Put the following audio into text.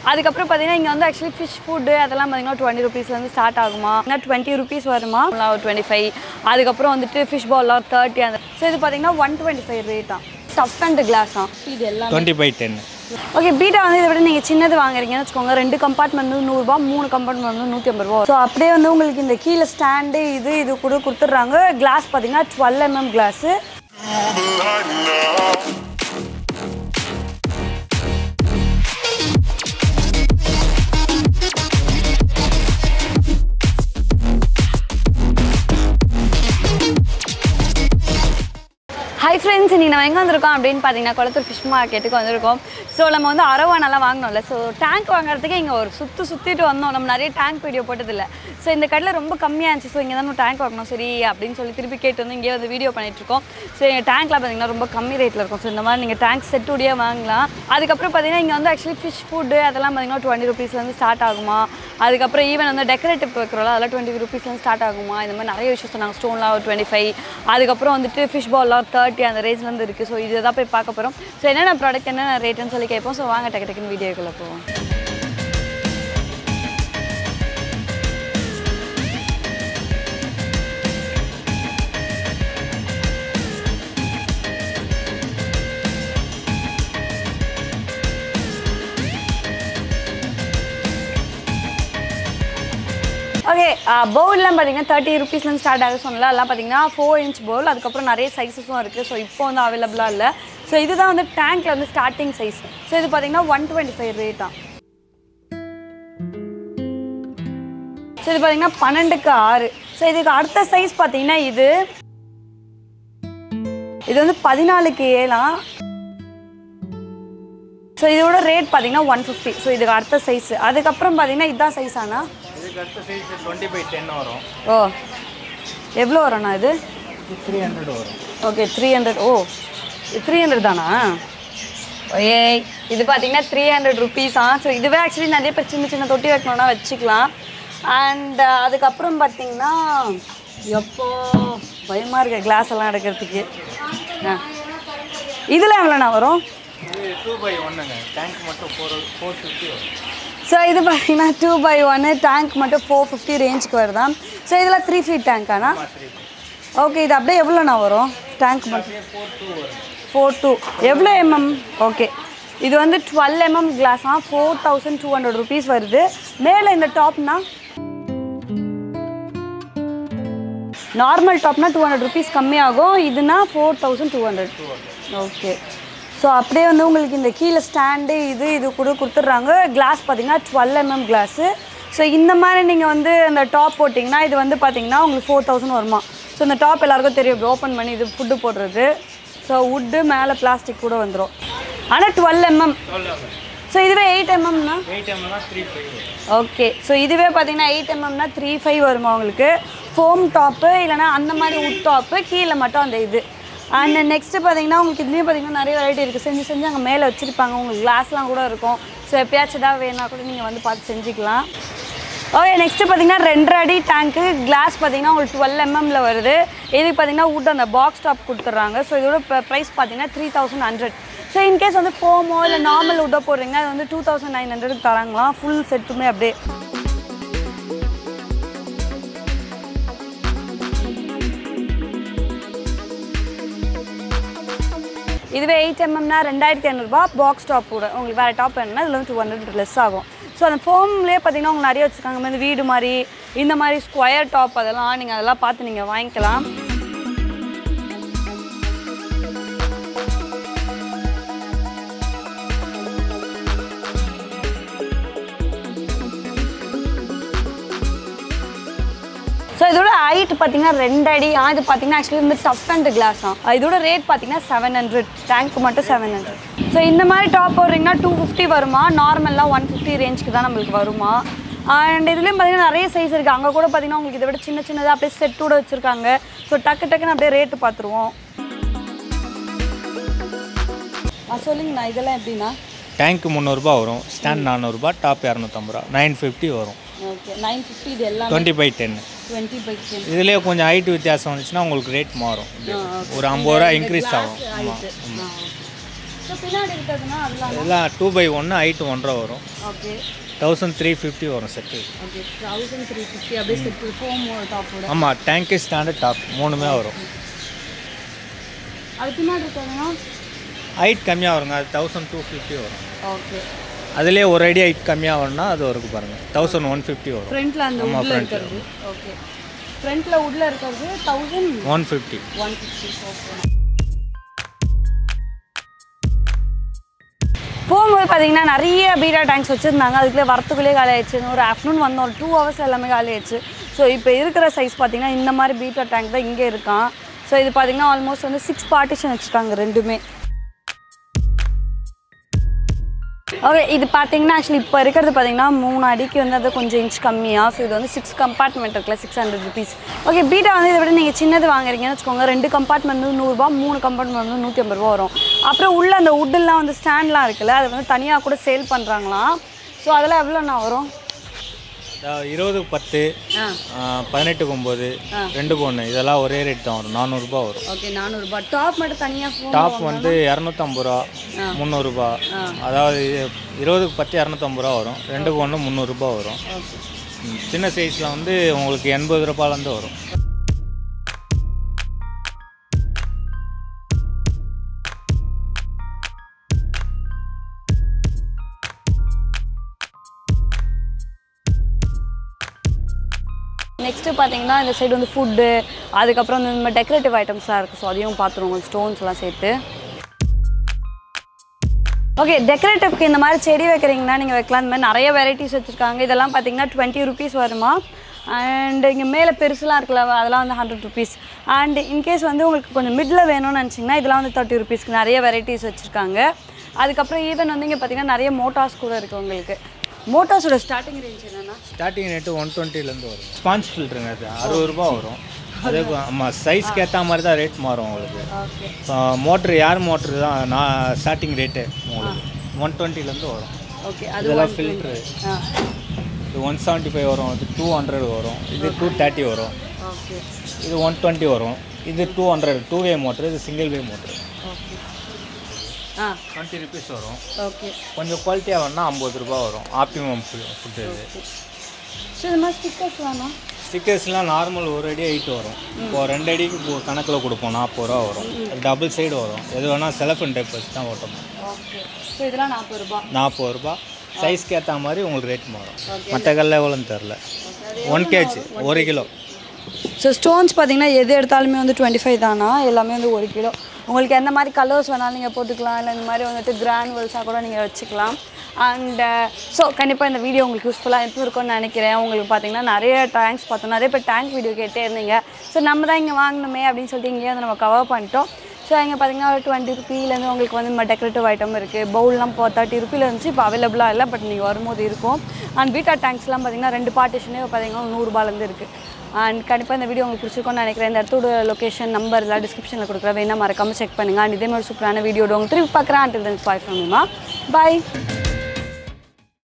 அதுக்கப்புறம் பார்த்தீங்கன்னா இங்கே வந்து ஆக்சுவலி ஃபிஷ் ஃபுட்டு அதெல்லாம் பார்த்தீங்கன்னா டுவெண்ட்டி ருபீஸ்லேருந்து ஸ்டார்ட் ஆகுமா இல்லை டுவெண்ட்டி ருபீஸ் வருமா ஒரு டுவெண்ட்டி ஃபைவ் அதுக்கப்புறம் வந்துட்டு ஃபிஷ் பால்லாம் தேர்ட்டி அந்த ஸோ இது பார்த்தீங்கன்னா ஒன் டுவெண்ட்டி ஃபைவ் ரேட்டா டஃப் அண்ட் கிளாஸா இது எல்லாம் டுவெண்ட்டி பை டென் ஓகே பீட்டா வந்து இதை விட நீங்கள் சின்னது வாங்குறீங்கன்னு வச்சுக்கோங்க ரெண்டு கம்பார்ட்மெண்ட் வந்து நூறுரூபா மூணு கம்பார்ட்மெண்ட் வந்து நூற்றி ஐம்பது ரூபா ஸோ அப்படியே வந்து உங்களுக்கு இந்த கீழே ஸ்டாண்டு இது இது கூட கொடுத்துட்றாங்க கிளாஸ் பார்த்தீங்கன்னா twelve mm glass hi friends இன்னைக்கு நம்ம எங்கே வந்திருக்கோம் அப்படின்னு பார்த்தீங்கன்னா குளத்தூர் ஃபிஷ் மார்க்கெட்டுக்கு வந்திருக்கோம் ஸோ நம்ம வந்து அரவானெல்லாம் வாங்கினோம்ல ஸோ டேங்க் வாங்குறதுக்கு இங்கே ஒரு சுற்று சுற்றிட்டு வந்தோம் நம்ம நிறைய டேங்க் வீடியோ போட்டதில்ல ஸோ இந்த கடையில் ரொம்ப கம்மியாக இருந்துச்சு ஸோ இங்கே தான் நம்ம டேங்க் வாங்கணும் சரி அப்படின்னு சொல்லி திருப்பி கேட்டு வந்து இங்கேயே வந்து வீடியோ பண்ணிகிட்ருக்கோம் ஸோ எங்கள் டேங்க்லாம் பார்த்தீங்கன்னா ரொம்ப கம்மி ரேட்டில் இருக்கும் ஸோ இந்த மாதிரி நீங்கள் டேங்க் செட்டுடைய வாங்கலாம் அதுக்கப்புறம் பார்த்தீங்கன்னா இங்கே வந்து ஆக்சுவலி ஃபிஷ் ஃபுட்டு அதெல்லாம் பார்த்தீங்கன்னா டுவெண்ட்டி ருபீஸ்லேருந்து ஸ்டார்ட் ஆகுமா அதுக்கப்புறம் ஈவன் வந்து டெக்கரேட்டிவ் வைக்கிறோம்ல அதெல்லாம் டுவெண்ட்டி ருபீஸ்லேருந்து ஸ்டார்ட் ஆகுமா இந்த மாதிரி நிறைய விஷயம் சொன்னாங்க ஸ்டோன்லாம் ஒரு டுவெண்ட்டி ஃபைவ் அதுக்கப்புறம் வந்துட்டு ஃபிஷ் பால்லாம் தேர்ட்டி அந்த ரேஞ்ச்லேருந்து இருக்குது ஸோ இதை தான் போய் பார்க்க போகிறோம் ஸோ என்னென்ன ப்ராடக்ட் என்னென்ன ரேட்டுன்னு சொல்லி கேட்போம் ஸோ வாங்க டக்கு டக்குன்னு வீடியோக்குள்ளே போவோம் ஓகே பவுல்லாம் பார்த்தீங்கன்னா தேர்ட்டி ருபீஸ்லேருந்து ஸ்டார்ட் ஆகுது சொன்னல அதெல்லாம் பார்த்தீங்கன்னா ஃபோர் இன்ச் பவுல் அதுக்கப்புறம் நிறைய சைஸஸும் இருக்குது ஸோ இப்போ வந்து அவைலபிளாக இல்லை ஸோ இதுதான் வந்து டேங்க்கில் வந்து ஸ்டார்டிங் சைஸ் ஸோ இது பார்த்தீங்கன்னா ஒன் டுவெண்ட்டி ஃபைவ் ரேட் தான் ஸோ இது பார்த்தீங்கன்னா பன்னெண்டுக்கு ஆறு ஸோ இதுக்கு அடுத்த சைஸ் பார்த்தீங்கன்னா இது இது வந்து பதினாலுக்கு ஏழாம் ஸோ இதோட ரேட் பார்த்தீங்கன்னா ஒன் ஃபிஃப்டி ஸோ இதுக்கு அடுத்த சைஸ் அதுக்கப்புறம் பார்த்தீங்கன்னா இதுதான் சைஸ் ஆனா இதுக்கு அடுத்த சைஸ் டுவெண்ட்டி பை டென் வரும் ஓ எவ்வளோ வரும்ண்ணா இது த்ரீ ஹண்ட்ரட் வரும் ஓகே த்ரீ ஹண்ட்ரட் ஓ த்ரீ ஹண்ட்ரட் தானா ஓயே இது பார்த்தீங்கன்னா த்ரீ ஹண்ட்ரட் ருபீஸா ஸோ இதுவே ஆக்சுவலி நிறைய பேர் சின்ன சின்ன தொட்டி வைக்கணும்னா வச்சுக்கலாம் அண்ட் அதுக்கப்புறம் பார்த்தீங்கன்னா எப்போ பயமாக இருக்க கிளாஸ் எல்லாம் எடுக்கிறதுக்கு ஆ இதில் எவ்வளோண்ணா வரும் இது டூ பை ஒன்றுங்க டேங்க் மட்டும் ஃபோர் ஃபோர் ஃபிஃப்டி வரும் ஸோ இது பார்த்தீங்கன்னா டூ பை ஒன்று டேங்க் மட்டும் ஃபோர் ஃபிஃப்டி ரேஞ்சுக்கு வருதான் ஸோ இதில் த்ரீ ஃபீட் டேங்க்காண்ணா த்ரீ ஓகே இது அப்படியே எவ்வளோண்ணா வரும் டேங்க் மட்டும் ஃபோர் டூ வரும் ஃபோர் டூ எவ்வளோ எம்எம் ஓகே இது வந்து டுவெல் எம்எம் கிளாஸா four thousand two hundred rupees வருது மேலே இந்த டாப்னா நார்மல் டாப்னா டூ ஹண்ட்ரட் ருபீஸ் கம்மியாகும் இதுனா four thousand two hundred okay so அப்படியே வந்து உங்களுக்கு இந்த கீழே ஸ்டாண்டு இது இது கூட கொடுத்துட்றாங்க கிளாஸ் பார்த்தீங்கன்னா டுவெல் எம்எம் கிளாஸு ஸோ இந்த மாதிரி நீங்கள் வந்து அந்த டாப் போட்டிங்கன்னா இது வந்து பார்த்தீங்கன்னா உங்களுக்கு ஃபோர் தௌசண்ட் வருமா ஸோ இந்த டாப் எல்லாருக்கும் தெரியும் இப்படி ஓப்பன் பண்ணி இது ஃபுட்டு போடுறது ஸோ வுட்டு மேலே பிளாஸ்டிக் கூட வந்துடும் ஆனால் twelve MM twelve MM so இதுவே எயிட் எம்எம்னா எயிட் எம்எம்னா த்ரீ ஃபைவ் வரும் ஓகே ஸோ இதுவே பார்த்தீங்கன்னா எயிட் எம்எம்னா த்ரீ ஃபைவ் வருமா உங்களுக்கு ஃபோம் டாப்பு இல்லைனா அந்த மாதிரி உட் டாப்பு கீழே மட்டும் அந்த இது அண்ட் நெக்ஸ்ட்டு பார்த்தீங்கன்னா உங்களுக்கு இதுலேயும் பார்த்தீங்கன்னா நிறைய வெரைட்டி இருக்குது செஞ்சு செஞ்சு அங்கே மேலே வச்சுருப்பாங்க உங்களுக்கு கிளாஸ்லாம் கூட இருக்கும் ஸோ எப்பயாச்சும் ஏதாவது வேணா கூட நீங்கள் வந்து பார்த்து செஞ்சுக்கலாம் ஓகே நெக்ஸ்ட்டு பார்த்தீங்கன்னா ரெண்டரை அடி டேங்க்கு கிளாஸ் பார்த்தீங்கன்னா உங்களுக்கு டுவெல் எம்எம்ல வருது இதுக்கு பார்த்தீங்கன்னா wood அந்த பாக்ஸ் டாப் கொடுத்துட்றாங்க ஸோ இதோட ப்ரைஸ் பார்த்தீங்கன்னா three thousand hundred so in case வந்து ஃபோமோ இல்லை நார்மல் உட்டோ போடுறீங்க அது வந்து டூ தௌசண்ட் நைன் ஹண்ட்ரட் தராங்களாம் ஃபுல் செட்டுமே அப்படியே இதுவே எயிட் எம்எம்னா ரெண்டாயிரத்தி ஐநூறுரூபா பாக்ஸ் டாப் கூட உங்களுக்கு வேறு டாப் வேணும்னா இதில் வந்து டூ ஹண்ட்ரட் லெஸ் ஆகும் ஸோ அந்த ஃபோம்லேயே பார்த்தீங்கன்னா உங்களுக்கு நிறைய வச்சுருக்காங்க இந்த மாதிரி வீடு மாதிரி இந்த மாதிரி ஸ்கொயர் டாப் அதெல்லாம் நீங்கள் அதெல்லாம் பார்த்து நீங்கள் வாங்கிக்கலாம் ஸோ இதோட ஹைட் பார்த்தீங்கன்னா ரெண்டு அடி ஆ, இது பார்த்தீங்கன்னா ஆக்சுவலி வந்து டஃப் அண்ட் கிளாஸ் தான் இதோட ரேட் பார்த்தீங்கன்னா செவன் ஹண்ட்ரட் டேங்க் மட்டும் செவன் ஹண்ட்ரட் ஸோ இந்த மாதிரி டாப் போடுறீங்கன்னா டூ ஃபிஃப்டி வருமா நார்மலாக ஒன் ஃபிஃப்டி ரேஞ்சுக்கு தான் நம்மளுக்கு வருமா அண்ட் இதுலேயும் பார்த்தீங்கன்னா நிறைய சைஸ் இருக்குது அங்கே கூட பார்த்தீங்கன்னா உங்களுக்கு இதை விட சின்ன சின்னதாக அப்படியே செட்டோட வச்சுருக்காங்க ஸோ டக்கு டக்குன்னு அப்படியே ரேட்டு பார்த்துருவோம் ஆ சொல்லுங்கண்ணா இதெல்லாம் எப்படின்னா டேங்க் முந்நூறுரூபா வரும் ஸ்டாண்ட் நானூறுரூபா டாப் இரநூத்தம்பது ரூபா நைன் ஃபிஃப்டி வரும் ஓகே நைன் ஃபிஃப்டி இது எல்லாம் twenty by ten twenty by இதுலேயே கொஞ்சம் ஹைட் வித்தியாசம் வந்துச்சுன்னா உங்களுக்கு ரேட் மாறும் ஒரு ஐம்பது ரூபா இன்க்ரீஸ் ஆகும் ஆமாம் ஸோ பின்னாடி இருக்கிறதுனா அதெல்லாம் இதெல்லாம் டூ பை ஒன்று ஹைட் ஒன்றரை வரும் ஓகே தௌசண்ட் த்ரீ ஃபிஃப்டி வரும் set okay thousand three fifty அப்படியே செட்டு ஃபோம் டாப்போட ஆமாம் டேங்க்கு ஸ்டாண்டர்ட் டாப் மூணுமே வரும் அது பின்னாடி இருக்கிறதுனா ஹைட் கம்மியாக வருங்க அது தௌசண்ட் டூ ஃபிஃப்டி வரும் ஓகே அதுலேயே ஒரு அடி ஹைட் கம்மியாக வரும்னா அது வரைக்கும் பாருங்கள் தௌசண்ட் ஒன் ஃபிஃப்டி வரும் ஃப்ரண்ட்ல அந்த ஆமா, உட்ல front ல. இருக்கிறது ஓகே ஃப்ரண்ட்ல உட்ல இருக்கிறது thousand one fifty one fifty okay போகும்போது பார்த்தீங்கன்னா நிறைய பீடா டேங்க்ஸ் வச்சுருந்தாங்க அதுக்குள்ளே வரத்துக்குள்ளே காலி ஆயிடுச்சு ஒரு ஆஃப்டர்நூன் வந்தோம் ஒரு டூ ஹவர்ஸ் எல்லாமே காலி ஆயிடுச்சு ஸோ இப்போ இருக்கிற சைஸ் பார்த்தீங்கன்னா இந்த மாதிரி பீட்டா டேங்க் தான் இங்கே இருக்கான் ஸோ இது பார்த்தீங்கன்னா ஆல்மோஸ்ட் வந்து சிக்ஸ் பார்ட்டிஷன் வச்சுருக்காங்க ரெண்டுமே ஓகே இது பார்த்தீங்கன்னா ஆக்சுவலி இப்போ இருக்கிறது பார்த்தீங்கன்னா மூணு அடிக்கு வந்து அது கொஞ்சம் இன்ச் கம்மியாக ஸோ இது வந்து சிக்ஸ் கம்பார்ட்மெண்ட் இருக்குல்ல சிக்ஸ் ஹண்ட்ரட் ருபீஸ் ஓகே பீட்டா வந்து இதை விட நீங்கள் சின்னது வாங்குறீங்கன்னு வச்சுக்கோங்க ரெண்டு கம்பார்ட்மெண்ட் வந்து நூறுரூபா மூணு கம்பார்ட்மெண்ட் வந்து நூற்றி ஐம்பது ரூபா வரும் அப்புறம் உள்ள அந்த உட்டெல்லாம் வந்து ஸ்டாண்ட்லாம் இருக்குல்ல அது வந்து தனியாக கூட சேல் பண்ணுறாங்களாம் ஸோ அதெல்லாம் எவ்வளோண்ணா வரும் இருபதுக்கு பத்து ஆ ஆ, பதினெட்டுக்கு ஒம்பது ரெண்டுக்கு ஒன்று இதெல்லாம் ஒரே ரேட் தான் வரும் நானூறுரூபா வரும் ஓகே நானூறுரூபா டாப் மட்டும் தனியாக ஃபோன் டாப் வந்து இரநூத்தம்பது ரூபா முந்நூறுரூபா அதாவது இது- இருபதுக்கு பத்து இரநூத்தம்பது ரூபா வரும் ரெண்டுக்கு ஒன்று முந்நூறுரூபா வரும் ஓகே ம், சின்ன சைஸில் வந்து உங்களுக்கு எண்பது ரூபாயிலேருந்து வரும் நெக்ஸ்ட்டு பார்த்தீங்கன்னா இந்த சைடு வந்து ஃபுட்டு அதுக்கப்புறம் வந்து இந்த டெக்கரேட்டிவ் ஐட்டம்ஸ்லாம் இருக்குது ஸோ அதையும் பார்த்துருவோம் ஸ்டோன்ஸ்லாம் சேர்த்து ஓகே டெக்கரேட்டிவ்க்கு இந்த மாதிரி செடி வைக்கிறீங்கன்னா நீங்கள் வைக்கலாம் இந்த மாதிரி நிறைய வெரைட்டிஸ் வச்சுருக்காங்க இதெல்லாம் பார்த்தீங்கன்னா டுவெண்ட்டி ருபீஸ் வருமா அண்ட் இங்கே மேலே பெருசுலாம் இருக்குல்ல அதெல்லாம் வந்து ஹண்ட்ரட் ருபீஸ் அண்ட் இன்கேஸ் வந்து உங்களுக்கு கொஞ்சம் மிடில் வேணும்னு நினச்சிங்கன்னா இதெல்லாம் வந்து தேர்ட்டி ருபீஸ்க்கு நிறைய வெரைட்டிஸ் வச்சுருக்காங்க அதுக்கப்புறம் ஈவன் வந்து இங்கே பார்த்தீங்கன்னா நிறைய மோட்டார்ஸ் கூட இருக்குது உங்களுக்கு மோட்டார்ஸோட ஸ்டார்டிங் ரேஞ்ச் என்னென்னா ஸ்டார்டிங் ரேட்டு ஒன் டுவெண்ட்டிலேருந்து வரும் ஸ்பாஞ்ச் ஃபில்ட்ருங்க அது அறுபது ரூபா வரும் அதே ஆமாம் சைஸ்க்கு ஏற்ற மாதிரி தான் ரேட் மாறும் உங்களுக்கு ஓகே மோட்ரு யார் மோட்ரு தான் நான் ஸ்டார்டிங் ரேட்டு உங்களுக்கு ஒன் டுவெண்ட்டிலேருந்து வரும் ஓகே அது இதெல்லாம் ஃபில்ட்ரு ஆ இது ஒன் செவன்ட்டி ஃபைவ் வரும் இது டூ ஹண்ட்ரட் வரும் இது டூ தேர்ட்டி வரும் ஓகே இது ஒன் டுவெண்ட்டி வரும் இது two hundred two way motor இது single way motor okay ah twenty rupees வரும் ஓகே கொஞ்சம் குவாலிட்டியாக வேணா ஐம்பது ரூபா வரும் ஆப்டிமம் ஃபுட்டு இது ஸோ இந்த மாதிரி ஸ்டிக்கர்ஸ் வேணாம் ஸ்டிக்கர்ஸ்லாம் நார்மல் ஒரு அடி ஹைட் வரும் இப்போ ரெண்டு அடிக்கு இப்போ கணக்கில் கொடுப்போம் நாற்பது ரூபா வரும் டபுள் சைடு வரும் எது வேணால் செலஃபன் டைப் வச்சு தான் ஓட்டணும் ஓகே ஸோ இதெல்லாம் நாற்பது ரூபா நாற்பது ரூபா சைஸ்க்கு ஏற்ற மாதிரி உங்களுக்கு ரேட் மாறும் மற்ற கல்ல எவ்வளோன்னு தெரில ஒன் கேஜி ஒரு கிலோ ஸோ ஸ்டோன்ஸ் பார்த்தீங்கன்னா எது எடுத்தாலுமே வந்து டுவெண்ட்டி ஃபைவ் தானா எல்லாமே வந்து ஒரு கிலோ உங்களுக்கு எந்த மாதிரி கலர்ஸ் வேணாலும் நீங்கள் போட்டுக்கலாம் இல்லை இந்த மாதிரி வந்துட்டு கிரானுவல்ஸாக கூட நீங்கள் வச்சுக்கலாம் அண்ட் ஸோ கண்டிப்பாக இந்த வீடியோ உங்களுக்கு யூஸ்ஃபுல்லாக இருந்திருக்கும்னு நினைக்கிறேன் உங்களுக்கு பார்த்தீங்கன்னா நிறைய டேங்க்ஸ் பார்த்தோம் நிறைய பேர் டேங்க் வீடியோ கேட்டே இருந்தீங்க ஸோ நம்ம தான் இங்கே வாங்கணுமே அப்படின்னு சொல்லிட்டு இங்கேயே வந்து நம்ம கவர் பண்ணிட்டோம் ஸோ இங்கே பார்த்தீங்கன்னா ஒரு டுவெண்ட்டி ருபீலேருந்து உங்களுக்கு வந்து இந்த டெக்கரேட்டிவ் ஐட்டம் இருக்குது பவுல்லாம் இப்போ தேர்ட்டி ருபீல இருந்துச்சு இப்போ அவைலபிளாக இல்லை பட் நீங்கள் வரும்போது இருக்கும் அண்ட் வீட்டா டேங்க்ஸ்லாம் பார்த்தீங்கன்னா ரெண்டு பார்ட்டிஷனே பார்த்தீங்கன்னா நூறுரூபாலேருந்து இருக்குது அண்ட் கண்டிப்பாக இந்த வீடியோ உங்களுக்கு பிடிச்சிருக்கும்னு நினைக்கிறேன் இந்த இடத்தோட லொக்கேஷன் நம்பர் எல்லாம் டிஸ்கிரிப்ஷனில் கொடுக்குறேன் வேணா மறக்காம செக் பண்ணுங்கள் அண்ட் இதே மாதிரி சூப்பரான வீடியோட உங்களுக்கு திருப்பி பார்க்குறேன் அண்டில் தென் ஸ்பாய் ஃப்ரம் பாய்